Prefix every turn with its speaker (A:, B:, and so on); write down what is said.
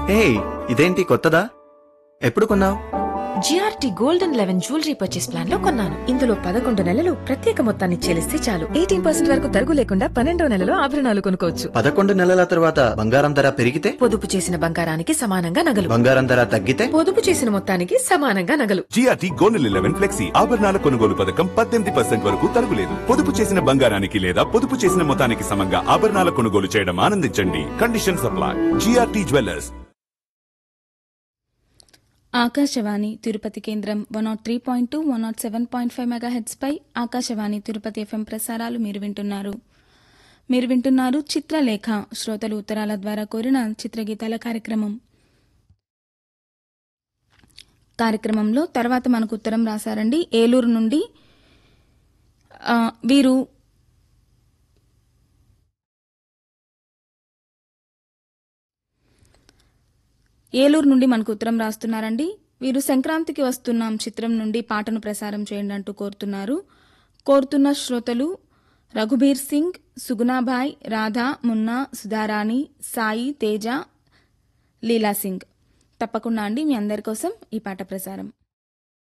A: హే ఇదేంటి కొత్తదా ఎప్పుడు కొన్నావు
B: GRT golden eleven jewellery purchase plan లో కొన్నాను
C: ఇందులో పదకొండు నెలలు ప్రత్యేక మొత్తాన్ని చెల్లిస్తే చాలు ఎయిటీన్ పర్సెంట్ వరకు తరుగు లేకుండా పన్నెండో నెలలో ఆభరణాలు కొనుక్కోవచ్చు
A: పదకొండు నెలల తర్వాత బంగారం ధర పెరిగితే
C: పొదుపు చేసిన బంగారానికి సమానంగా నగలు
A: బంగారం ధర తగ్గితే
C: పొదుపు చేసిన మొత్తానికి సమానంగా నగలు
D: జిఆర్టీ గోల్డెన్ లెవెన్ ఫ్లెక్సీ ఆభరణాల కొనుగోలు పథకం పద్దెనిమిది పర్సెంట్ వరకు తరుగులేదు పొదుపు చేసిన బంగారానికి లేదా పొదుపు చేసిన మొత్తానికి సమంగా ఆభరణాల కొనుగోలు చేయడం ఆనందించండి conditions apply GRT jewellers
E: Akashvani Tirupati కేంద్రం one nought three point two one nought seven point five mega హెడ్స్పై ఆకాశవాణి తిరుపతి ఎఫ్ఎం ప్రసారాలు మీరు వింటున్నారు మీరు వింటున్నారు చిత్రలేఖ శ్రోతలు ఉత్తరాల ద్వారా కోరిన చిత్రగీతాల కార్యక్రమం కార్యక్రమంలో తర్వాత మనకు ఉత్తరం రాశారండి ఏలూరు నుండి ఆ, వీరు ఏలూరు నుండి మనకు ఉత్తరం రాస్తున్నారండి వీరు సంక్రాంతికి వస్తున్నాం చిత్రం నుండి పాటను ప్రసారం చేయండి అంటూ కోరుతున్నారు కోరుతున్న శ్రోతలు రఘుబీర్ సింగ్ సుగుణాభాయ్ రాధా మున్నా సుధారాణి సాయి తేజ లీలా సింగ్ తప్పకుండా అండి మీ అందరి కోసం ఈ పాట ప్రసారం